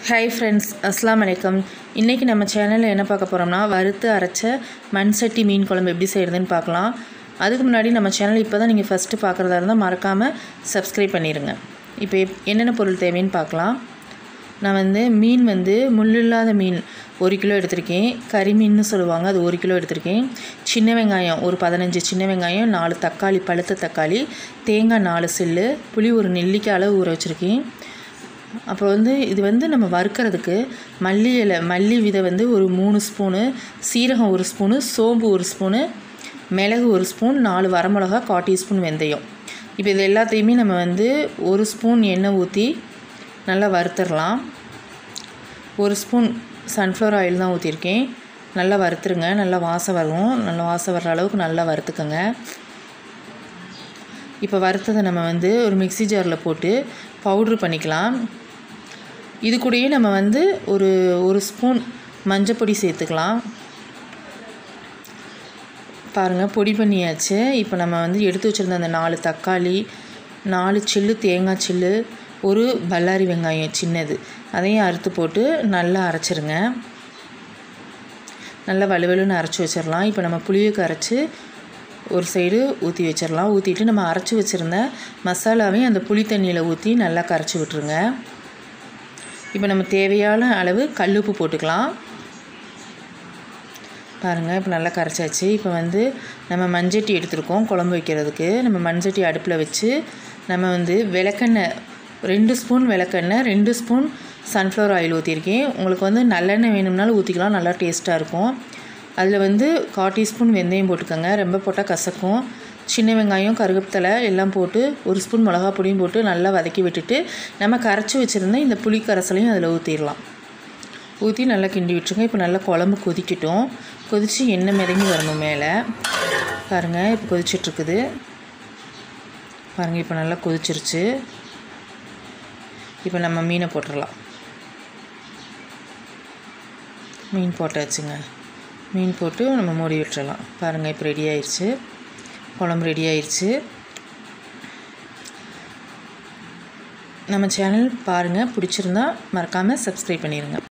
hi friends அஸ்லாம் வலைக்கம் இன்றைக்கி நம்ம சேனலில் என்ன பார்க்க போகிறோம்னா வறுத்து அரைச்ச மண் சட்டி மீன் குழம்பு எப்படி செய்கிறதுன்னு பார்க்கலாம் அதுக்கு முன்னாடி நம்ம சேனல் இப்போ தான் நீங்கள் ஃபஸ்ட்டு பார்க்குறதா இருந்தால் மறக்காமல் சப்ஸ்கிரைப் பண்ணிடுங்க இப்போ எப்- என்னென்ன பொருள் தேவைன்னு பார்க்கலாம் நான் வந்து மீன் வந்து முள்ளில்லாத மீன் ஒரு கிலோ எடுத்திருக்கேன் கறி மீன்னு சொல்லுவாங்க அது ஒரு கிலோ எடுத்திருக்கேன் சின்ன வெங்காயம் ஒரு பதினஞ்சு சின்ன வெங்காயம் நாலு தக்காளி பழுத்த தக்காளி தேங்காய் நாலு சில்லு புளி ஒரு நெல்லிக்காய் அளவு ஊற வச்சுருக்கேன் அப்புறம் வந்து இது வந்து நம்ம வறுக்கிறதுக்கு மல்லி இலை மல்லி விதை வந்து ஒரு மூணு ஸ்பூனு சீரகம் ஒரு ஸ்பூனு சோம்பு ஒரு ஸ்பூனு மிளகு ஒரு ஸ்பூன் நாலு வரமிளகா கால் டீஸ்பூன் வெந்தயம் இப்போ இது எல்லாத்தையுமே நம்ம வந்து ஒரு ஸ்பூன் எண்ணெய் ஊற்றி நல்லா வறுத்துடலாம் ஒரு ஸ்பூன் சன்ஃப்ளவர் ஆயில் தான் ஊற்றிருக்கேன் நல்லா வறுத்துருங்க நல்லா வாசம் வரும் நல்லா வாசம் வர்ற அளவுக்கு நல்லா வறுத்துக்கோங்க இப்போ வறுத்ததை நம்ம வந்து ஒரு மிக்ஸி ஜாரில் போட்டு பவுட்ரு பண்ணிக்கலாம் இது கூடயே நம்ம வந்து ஒரு ஒரு ஸ்பூன் மஞ்சப்பொடி சேர்த்துக்கலாம் பாருங்கள் பொடி பண்ணியாச்சு இப்போ நம்ம வந்து எடுத்து வச்சுருந்த அந்த நாலு தக்காளி நாலு சில்லு தேங்காய் சில்லு ஒரு பல்லாரி வெங்காயம் சின்னது அதையும் அறுத்து போட்டு நல்லா அரைச்சிருங்க நல்லா வலுவலுன்னு அரைச்சி வச்சிடலாம் இப்போ நம்ம புளியை கரைச்சி ஒரு சைடு ஊற்றி வச்சிடலாம் ஊற்றிட்டு நம்ம அரைச்சி வச்சுருந்த மசாலாவையும் அந்த புளி தண்ணியில் ஊற்றி நல்லா கரைச்சி விட்டுருங்க இப்போ நம்ம தேவையான அளவு கல்லுப்பு போட்டுக்கலாம் பாருங்கள் இப்போ நல்லா கரைச்சாச்சு இப்போ வந்து நம்ம மண்சட்டி எடுத்திருக்கோம் குழம்பு வைக்கிறதுக்கு நம்ம மண்சட்டி அடுப்பில் வச்சு நம்ம வந்து விளக்கெண்ணெய் ரெண்டு ஸ்பூன் விளக்கெண்ணெய் ரெண்டு ஸ்பூன் சன்ஃப்ளவர் ஆயில் ஊற்றிருக்கேன் உங்களுக்கு வந்து நல்லெண்ணெய் வேணும்னாலும் ஊற்றிக்கலாம் நல்லா டேஸ்ட்டாக இருக்கும் அதில் வந்து கால் டீஸ்பூன் வெந்தயம் போட்டுக்கோங்க ரொம்ப போட்டால் கசக்கும் சின்ன வெங்காயம் கருவேப்பிலை எல்லாம் போட்டு ஒரு ஸ்பூன் மிளகா பொடியும் போட்டு நல்லா வதக்கி விட்டுட்டு நம்ம கரைச்சி வச்சுருந்த இந்த புளி கரைசலையும் அதில் ஊற்றிடலாம் ஊற்றி நல்லா கிண்டி விட்டுருங்க இப்போ நல்லா குழம்பு கொதிக்கட்டும் கொதித்து எண்ணெய் மிதங்கி வரணும் மேலே பாருங்கள் இப்போ கொதிச்சிட்ருக்குது பாருங்கள் இப்போ நல்லா கொதிச்சிருச்சு இப்போ நம்ம மீனை போட்டுடலாம் மீன் போட்டாச்சுங்க மீன் போட்டு நம்ம மூடி விட்டுறலாம் பாருங்கள் இப்போ ரெடி ஆயிடுச்சு குழம்பு ரெடி ஆயிடுச்சு நம்ம சேனல் பாருங்கள் பிடிச்சிருந்தா மறக்காமல் சப்ஸ்கிரைப் பண்ணிடுங்க